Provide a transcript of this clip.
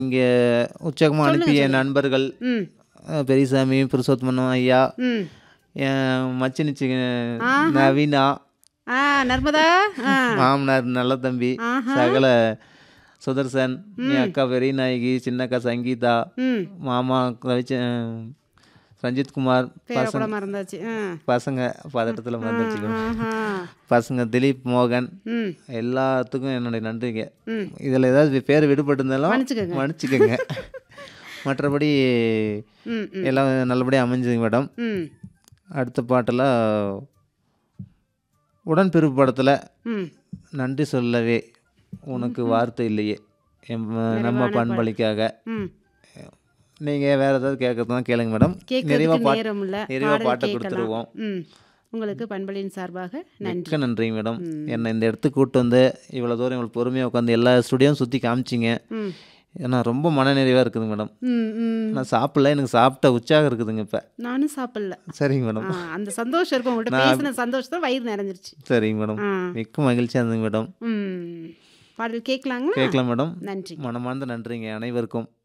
இங்கே உற்சாகமாக சொல்லுங்க, அனுப்பிய சொல்லுங்க. நண்பர்கள் ம் அஹ், பெரியசாமி புருஷோத்தமன் ஐயா ம் என் மச்சினிச்சு ஆஹா. நவீனா ஆ நர்மதா ஆ மாமனார் நல்ல தம்பி ஆஹா. சகல சுதர்சன் என் அக்கா பெரிய நாயகி சின்னக்கா சங்கீதா ம் மாமா ரவிச்ச ரஞ்சித் குமார் பேரை கூட பசங்க மறந்தாச்சு ஆ பசங்க பதட்டத்தில் மறந்துச்சுக்கோ ஆஹா பசங்க திலீப் மோகன் ம் எல்லாத்துக்கும் என்னுடைய நன்றிங்க ம் இதில் ஏதாவது பேர் விடுபட்டிருந்தாலும் மன்னிச்சுக்கோங்க. மன்னிச்சுக்கோங்க மற்றபடி ம் ம் எல்லாம் நல்லபடியாக அமைஞ்சுங்க மேடம் ம் அடுத்த பாட்டில் உடன்பிறப்பு படத்தில் ம் நன்றி சொல்லவே உனக்கு வார்த்தை இல்லையே எம் நம்ம பண்பளிக்காக ம் நீங்கள் வேறு ஏதாவது கேட்கறதுனா கேளுங்க மேடம் நிறைவாக கேட்கறதுக்கு பாட்டு நேரம் இல்ல நிறைவாக பாடல் பாட்டை கேட்கலாம் கொடுத்துருவோம் ம் உங்களுக்கு பண்பலின் சார்பாக நன்றி மிக்க நன்றிங்க மேடம் என்னை இந்த இடத்துக்கு கூப்பிட்டு வந்து இவ்வளோ தூரம் இவ்வளோ பொறுமையாக உட்காந்து எல்லா ஸ்டுடியோவும் சுற்றி காமிச்சிங்க ம் ஏன்னா ரொம்ப மனநிறைவாக இருக்குதுங்க மேடம் ம் ம் நான் சாப்பிடல எனக்கு சாப்பிட்ட உற்சாகம் இருக்குதுங்க இப்போ நானும் சாப்பிடல சரிங்க மேடம் ஆ, அந்த சந்தோஷம் இருக்கும் உங்கள்கிட்ட பேசின சந்தோஷத்துல வயிறு நிறைஞ்சிருச்சு சரிங்க மேடம் ஆ மிக்க மகிழ்ச்சியாக இருந்துங்க மேடம் ம் பாடல் கேட்கலாங்களா கேட்கலாம் மேடம் நன்றி மனமார்ந்த நன்றிங்க அனைவருக்கும்